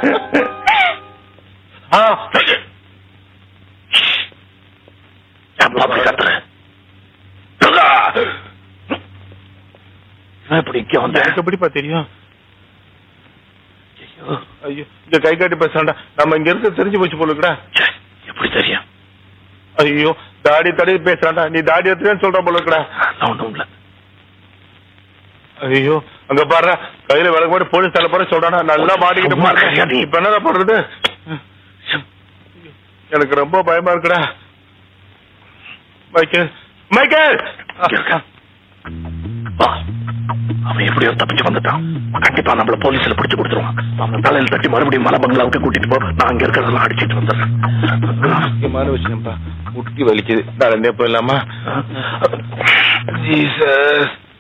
ஆ, ஏன்பா அப்படி கத்துற? துர்கா! இவன் எப்படி இங்க வந்த? எனக்கு எப்படிப்பா தெரியும் ஐயோ, ஐயோ இந்த கை காட்டி பேசாண்டா நம்ம இங்க இருக்க தெரிஞ்சு போச்சு போலுக்குடா ச்சே, எப்படி தெரியும் ஐயோ தாடி தடவி பேசுறான்டா நீ தாடி எடுத்துன்னு சொல்ற போலுக்குடா அதெல்லாம் ஒண்ணும் இல்ல ஐயோ அங்க பாரு கையில விளக்கு போட்டு போலீஸ் தலை போற சொல்றானா நல்லா மாட்டிக்கிட்டு சும்மா இருக்கியா நீ? பாரு இப்ப என்னடா பண்றது எனக்கு ரொம்ப பயமா இருக்குடா மைக்கேல் மைக்கேல் இங்க இருக்கான். வா. அவன் எப்படியோ தப்பிச்சு வந்துட்டான் கண்டிப்பா நம்மள போலீஸ்ல பிடிச்சு கொடுத்துருவான் அவன் தலையில தட்டி மறுபடியும் மலை பங்களாவுக்கு கூட்டிட்டு போ நான் அங்க இருக்கிறதெல்லாம் அடிச்சிட்டு வந்துடுறேன் முக்கியமான விஷயம்ப்பா முட்டி வலிக்குது நடந்தே போயிடலாமா ஜீசஸ்